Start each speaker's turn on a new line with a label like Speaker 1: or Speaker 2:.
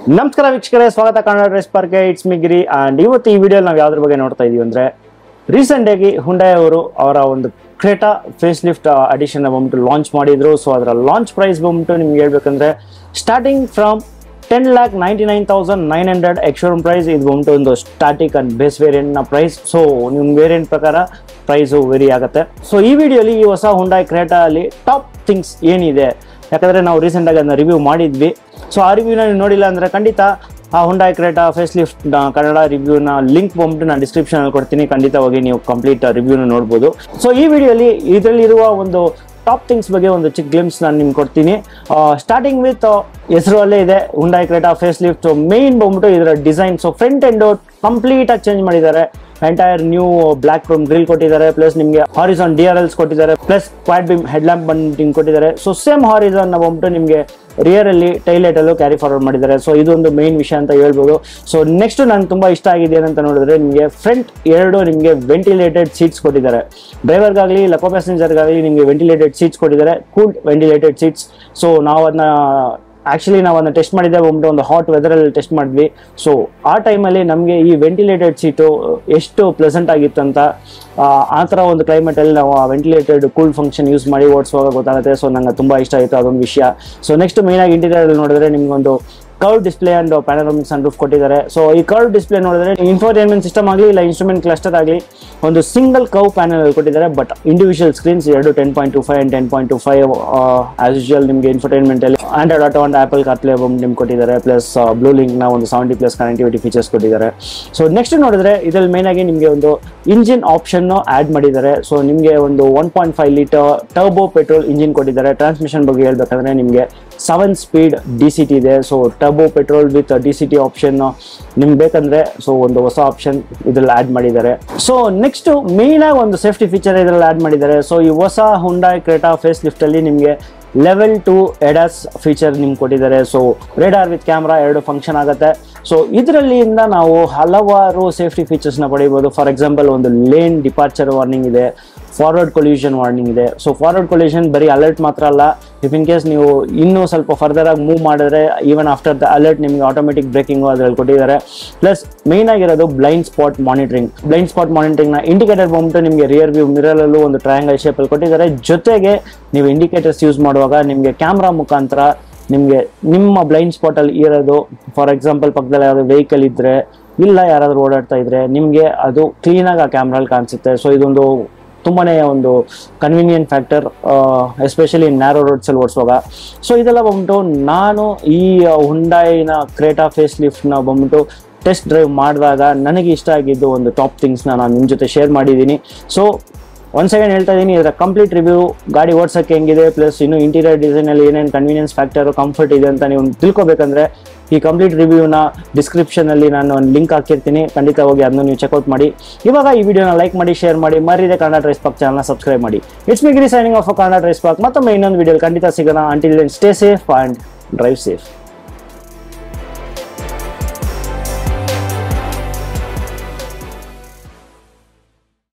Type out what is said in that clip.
Speaker 1: ನಮಸ್ಕಾರ ವೀಕ್ಷಕರೇ ಸ್ವಾಗತ ಕನ್ನಡ ಡ್ರೆಸ್ ಪಾರ್ಕ್ಗೆ ಇಟ್ಸ್ ಮಿಗಿರಿ ಅಂಡ್ ಇವತ್ತು ಈ ವಿಡಿಯೋ ನಾವು ಯಾವ್ದ್ರ ಬಗ್ಗೆ ನೋಡ್ತಾ ಇದೀವಿ ಅಂದ್ರೆ ರೀಸೆಂಟ್ ಆಗಿ ಹುಂಡಾಯ್ ಅವರು ಅವರ ಒಂದು ಕ್ರೇಟಾ ಫೇಸ್ ಲಿಫ್ಟ್ ಅಡಿಷನ್ ಬಂದ್ಬಿಟ್ಟು ಲಾಂಚ್ ಮಾಡಿದ್ರು ಸೊ ಅದರ ಲಾಂಚ್ ಪ್ರೈಸ್ ಬಂದ್ಬಿಟ್ಟು ನಿಮ್ಗೆ ಹೇಳ್ಬೇಕಂದ್ರೆ starting from ten lakh ninety nine thousand nine hundred ex showroom price ಇದು ಬಂದ್ಬಿಟ್ಟು ಒಂದು ಸ್ಟಾಟಿಕ್ ಅಂಡ್ ಬೇಸ್ ವೇರಿಯಂಟ್ನ ಪ್ರೈಸ್ ಸೊ ನಿಮ್ಮ ವೇರಿಯಂಟ್ ಪ್ರಕಾರ ಪ್ರೈಸು ವೇರಿ ಆಗುತ್ತೆ ಸೊ ಈ ವಿಡಿಯೋಲಿ ಈ ಹೊಸ ಹುಂಡಾಯ್ ಕ್ರೇಟಾ ಅಲ್ಲಿ ಟಾಪ್ ಥಿಂಗ್ಸ್ ಏನಿದೆ ಯಾಕಂದ್ರೆ ನಾವು ರೀಸೆಂಟ್ ಆಗಿ ಅದನ್ನ ರಿವ್ಯೂ ಮಾಡಿದ್ವಿ ಸೊ ಆ ರಿವ್ಯೂನ ನೀವು ನೋಡಿಲ್ಲ ಅಂದ್ರೆ ಖಂಡಿತ ಆ Hyundai Creta facelift Kannada ರಿವ್ಯೂನ ಲಿಂಕ್ ಬಂದ್ಬಿಟ್ಟು ನಾನು ಡಿಸ್ಕ್ರಿಪ್ಷನ್ ಅಲ್ಲಿ ಕೊಡ್ತೀನಿ ಖಂಡಿತವಾಗಿ ನೀವು ಕಂಪ್ಲೀಟ್ ರಿವ್ಯೂನ ನೋಡ್ಬೋದು ಸೊ ಈ ವಿಡಿಯೋಲಿ ಇದರಲ್ಲಿರುವ ಒಂದು ಟಾಪ್ ಥಿಂಗ್ಸ್ ಬಗ್ಗೆ ಒಂದು ಚಿಕ್ಕ ಗ್ಲಿಮ್ಸ್ ನಾನು ನಿಮ್ಗೆ ಕೊಡ್ತೀನಿ ಸ್ಟಾರ್ಟಿಂಗ್ ವಿತ್ ಹೆಸರು ಅಲ್ಲೇ ಇದೆ Hyundai Creta facelift main ಬಂದ್ಬಿಟ್ಟು ಇದರ design so front end complete ಆಗಿ ಚೇಂಜ್ ಮಾಡಿದ್ದಾರೆ entire new black chrome grille ಕೊಟ್ಟಿದ್ದಾರೆ ಪ್ಲಸ್ ನಿಮಗೆ ಹಾರಿಸಾನ್ ಡಿ ಆರ್ ಎಲ್ಸ್ ಕೊಟ್ಟಿದ್ದಾರೆ plus quad beam head lamp ಬಂದು ಕೊಟ್ಟಿದ್ದಾರೆ ಸೊ ಸೇಮ್ ಹಾರಿಸಾನ್ ಬಂದ್ಬಿಟ್ಟು ನಿಮಗೆ ರಿಯರ್ ಅಲ್ಲಿ ಟೈಲೈಟ್ ಅಲ್ಲೂ ಕ್ಯಾರಿ ಫಾರ್ವರ್ಡ್ ಮಾಡಿದ್ದಾರೆ ಸೊ ಇದೊಂದು ಮೇನ್ ವಿಷಯ ಅಂತ ಹೇಳ್ಬೋದು ಸೊ ನೆಕ್ಸ್ಟ್ ನಂಗೆ ತುಂಬಾ ಇಷ್ಟ ಆಗಿದೆ ಏನಂತ ನೋಡಿದ್ರೆ ನಿಮಗೆ ಫ್ರಂಟ್ ಎರಡು ನಿಮಗೆ ವೆಂಟಿಲೇಟೆಡ್ ಸೀಟ್ಸ್ ಕೊಟ್ಟಿದ್ದಾರೆ ಡ್ರೈವರ್ಗಾಗಲಿ ಲಕೋ ಪ್ಯಾಸೆಂಜರ್ಗಾಗಲಿ ನಿಮಗೆ ವೆಂಟಿಲೇಟೆಡ್ ಸೀಟ್ಸ್ ಕೊಟ್ಟಿದ್ದಾರೆ ಕೂಲ್ ವೆಂಟಿಲೇಟೆಡ್ ಸೀಟ್ಸ್ ಸೊ ನಾವು ಅದನ್ನ ಆಕ್ಚುಲಿ ನಾವು ಅದನ್ನ ಟೆಸ್ಟ್ ಮಾಡಿದ್ದೆ ಬಂದ್ಬಿಟ್ಟು ಒಂದು ಹಾಟ್ ವೆದರಲ್ಲಿ ಟೆಸ್ಟ್ ಮಾಡಿದ್ವಿ ಸೊ ಆ ಟೈಮಲ್ಲಿ ನಮಗೆ ಈ ವೆಂಟಿಲೇಟೆಡ್ ಸೀಟು ಎಷ್ಟು ಪ್ಲೆಸೆಂಟ್ ಆಗಿತ್ತು ಅಂತ ಆ, ಆ ಥರ ಒಂದು ಕ್ಲೈಮೇಟಲ್ಲಿ ನಾವು ಆ ವೆಂಟಿಲೇಟೆಡ್ ಕೂಲ್ ಫಂಕ್ಷನ್ ಯೂಸ್ ಮಾಡಿ ಓಡಿಸುವಾಗ ಗೊತ್ತಾಗುತ್ತೆ ಸೊ ನಂಗೆ ತುಂಬ ಇಷ್ಟ ಆಯಿತು ಅದೊಂದು ವಿಷಯ ಸೊ ನೆಕ್ಸ್ಟ್ ಮೇಯ್ನಾಗಿ ಇಂಟೀರಿಯರ್ ನೋಡಿದ್ರೆ ನಿಮ್ಗೊಂದು curve display and panoramic sun roof ಕೊಟ್ಟಿದ್ದಾರೆ ಸೊ ಈ ಕರ್ವ್ ಡಿಸ್ಪ್ಲೇ ನೋಡಿದ್ರೆ ಇನ್ಫೋಟೈನ್ಮೆಂಟ್ ಸಿಸ್ಟಮ್ ಆಗಲಿ ಇಲ್ಲ ಇನ್ಸ್ಟ್ರೂಮೆಂಟ್ ಕ್ಲಸ್ಟರ್ ಆಗಲಿ ಒಂದು ಸಿಂಗಲ್ ಕವ್ ಪ್ಯಾನಲ್ ಕೊಟ್ಟಿದ್ದಾರೆ ಬಟ್ ಇಂಡಿವಿಜುವಲ್ ಸ್ಕ್ರೀನ್ಸ್ ಎರಡು ten point two five and ten point two five as usual ನಿಮಗೆ ಇನ್ಫೋಟೈನ್ಮೆಂಟ್ ಅಲ್ಲಿ Android Auto and Apple CarPlay ನಿಮ್ಗೆ ಕೊಟ್ಟಿದ್ದಾರೆ ಪ್ಲಸ್ ಬ್ಲೂ ಲಿಂಕ್ ನ ಒಂದು ಸೆವೆಂಟಿ ಪ್ಲಸ್ ಕನೆಕ್ಟಿವಿಟಿ ಫೀಚರ್ಸ್ ಕೊಟ್ಟಿದ್ದಾರೆ ಸೊ ನೆಕ್ಸ್ಟ್ ನೋಡಿದ್ರೆ ಇದ್ರಲ್ಲಿ ಮೇನ್ ಆಗಿ ನಿಮಗೆ ಒಂದು ಇಂಜಿನ್ ಆಪ್ಷನ್ ಆಡ್ ಮಾಡಿದ್ದಾರೆ ಸೊ ನಿಮಗೆ ಒಂದು one point five litre turbo petrol engine ಕೊಟ್ಟಿದ್ದಾರೆ ಟ್ರಾನ್ಸ್ಮಿಷನ್ ಬಗ್ಗೆ ಹೇಳ್ಬೇಕಂದ್ರೆ ನಿಮಗೆ seven speed D C T ಇದೆ so turbo petrol with D C T option ನಿಮ್ಗೆ ಬೇಕಂದ್ರೆ ಸೊ ಒಂದು ಹೊಸ ಆಪ್ಷನ್ ಇದ್ರಲ್ಲಿ ಆಡ್ ಮಾಡಿದ್ದಾರೆ ಸೊ ನೆಕ್ಸ್ಟ್ ಮೇನ್ ಆಗಿ ಒಂದು ಸೇಫ್ಟಿ ಫೀಚರ್ ಇದ್ರಲ್ಲಿ ಆಡ್ ಮಾಡಿದ್ದಾರೆ ಸೊ ಈ ಹೊಸ ಹುಂಡಾಯ್ ಕ್ರೇಟಾ ಫೇಸ್ ಲಿಫ್ಟ್ ಅಲ್ಲಿ ನಿಮಗೆ ಲೆವೆಲ್ ಟು ಎಡಾಸ್ ಫೀಚರ್ ನಿಮ್ಗೆ ಕೊಟ್ಟಿದ್ದಾರೆ ಸೊ ರೇಡಾರ್ ವಿತ್ ಕ್ಯಾಮ್ರಾ ಎರಡು ಫಂಕ್ಷನ್ ಆಗುತ್ತೆ ಸೊ ಇದರಲ್ಲಿಂದ ನಾವು ಹಲವಾರು ಸೇಫ್ಟಿ ಫೀಚರ್ಸ್ನ ಪಡಿಬೋದು ಫಾರ್ ಎಕ್ಸಾಂಪಲ್ ಒಂದು ಲೇನ್ ಡಿಪಾರ್ಚರ್ ವಾರ್ನಿಂಗ್ ಇದೆ ಫಾರ್ವರ್ಡ್ ಕೊಲ್ಯೂಷನ್ ವಾರ್ನಿಂಗ್ ಇದೆ ಸೊ ಫಾರ್ವರ್ಡ್ ಕೊಲ್ಯೂಷನ್ ಬರೀ ಅಲರ್ಟ್ ಮಾತ್ರ ಅಲ್ಲ ಇಫ್ ಇನ್ ಕೇಸ್ ನೀವು ಇನ್ನೂ ಸ್ವಲ್ಪ ಫರ್ದರ್ ಆಗಿ ಮೂವ್ ಮಾಡಿದ್ರೆ ಈವನ್ ಆಫ್ಟರ್ ದ ಅಲರ್ಟ್ ನಿಮಗೆ ಆಟೋಮೆಟಿಕ್ ಬ್ರೇಕಿಂಗು ಅದ್ರಲ್ಲಿ ಕೊಟ್ಟಿದ್ದಾರೆ ಪ್ಲಸ್ ಮೇನ್ ಆಗಿರೋದು blind spot monitoring blind spot monitoring ನ ಇಂಡಿಕೇಟರ್ ಬಂದ್ಬಿಟ್ಟು ನಿಮಗೆ ರಿಯರ್ ವ್ಯೂ ಮಿರರಲ್ಲೂ ಒಂದು ಟ್ರಯಾಂಗಲ್ ಶೇಪಲ್ಲಿ ಕೊಟ್ಟಿದ್ದಾರೆ ಜೊತೆಗೆ ನೀವು ಇಂಡಿಕೇಟರ್ಸ್ ಯೂಸ್ ಮಾಡುವಾಗ ನಿಮಗೆ ಕ್ಯಾಮ್ರಾ ಮುಖಾಂತರ ನಿಮಗೆ ನಿಮ್ಮ ಬ್ಲೈಂಡ್ ಸ್ಪಾಟ್ ಅಲ್ಲಿ ಇರೋದು ಫಾರ್ ಎಕ್ಸಾಂಪಲ್ ಪಕ್ಕದಲ್ಲಿ ಯಾವ್ದು ವೆಹಿಕಲ್ ಇದ್ರೆ ಇಲ್ಲ ಯಾರಾದ್ರೂ ಓಡಾಡ್ತಾ ಇದ್ರೆ ನಿಮಗೆ ಅದು ಕ್ಲೀನಾಗಿ ಆ ಕ್ಯಾಮ್ರಲ್ಲಿ ಕಾಣಿಸುತ್ತೆ ಸೊ ಇದೊಂದು ತುಂಬಾನೇ ಒಂದು convenient factor especially narrow roads ಅಲ್ಲಿ ಓಡಿಸುವಾಗ ಸೊ ಇದೆಲ್ಲ ಬಂದ್ಬಿಟ್ಟು ನಾನು ಈ ಹುಂಡಾಯಿನ ಕ್ರೇಟಾ ಫೇಸ್ ಲಿಫ್ಟ್ನ ಬಂದ್ಬಿಟ್ಟು ಟೆಸ್ಟ್ ಡ್ರೈವ್ ಮಾಡಿದಾಗ ನನಗೆ ಇಷ್ಟ ಆಗಿದ್ದು ಒಂದು ಟಾಪ್ ಥಿಂಗ್ಸ್ನ ನಾನು ನಿಮ್ಮ ಜೊತೆ ಶೇರ್ ಮಾಡಿದ್ದೀನಿ ಸೊ ಒನ್ ಸೆಕೆಂಡ್ ಹೇಳ್ತಾ ಇದ್ದೀನಿ ಇದರ ಕಂಪ್ಲೀಟ್ ರಿವ್ಯೂ ಗಾಡಿ ಓಡ್ಸೋಕ್ಕೆ ಹೆಂಗಿದೆ ಪ್ಲಸ್ ಇನ್ನು ಇಂಟೀರಿಯರ್ ಡಿಸೈನಲ್ಲಿ ಏನೇನು ಕನ್ವೀನಿಯನ್ಸ್ ಫ್ಯಾಕ್ಟರ್ ಕಂಫರ್ಟ್ ಇದೆ ಅಂತ ನೀವು ತಿಳ್ಕೊಬೇಕಂದ್ರೆ ಈ ಕಂಪ್ಲೀಟ್ ರಿವ್ಯೂನ ಡಿಸ್ಕ್ರಿಪ್ಷನಲ್ಲಿ ನಾನು ಒಂದು ಲಿಂಕ್ ಹಾಕಿರ್ತೀನಿ ಖಂಡಿತ ಹೋಗಿ ಅದನ್ನು ನೀವು ಚೆಕ್ಔಟ್ ಮಾಡಿ ಇವಾಗ ಈ ವಿಡಿಯೋನ ಲೈಕ್ ಮಾಡಿ ಶೇರ್ ಮಾಡಿ ಮರಿದೆ ಕನ್ನಡ ಡ್ರೈಸ್ ಪಾಕ್ ಚಾನಲ್ನ ಸಬ್ಸ್ಕ್ರೈಬ್ ಮಾಡಿ ಇಟ್ಸ್ ಮಿಗ್ರಿ signing off Kannada DriveSpark ಮತ್ತೊಮ್ಮೆ ಇನ್ನೊಂದು ವಿಡಿಯೋ ಖಂಡಿತ ಸಿಗೋಣ until then stay safe and drive safe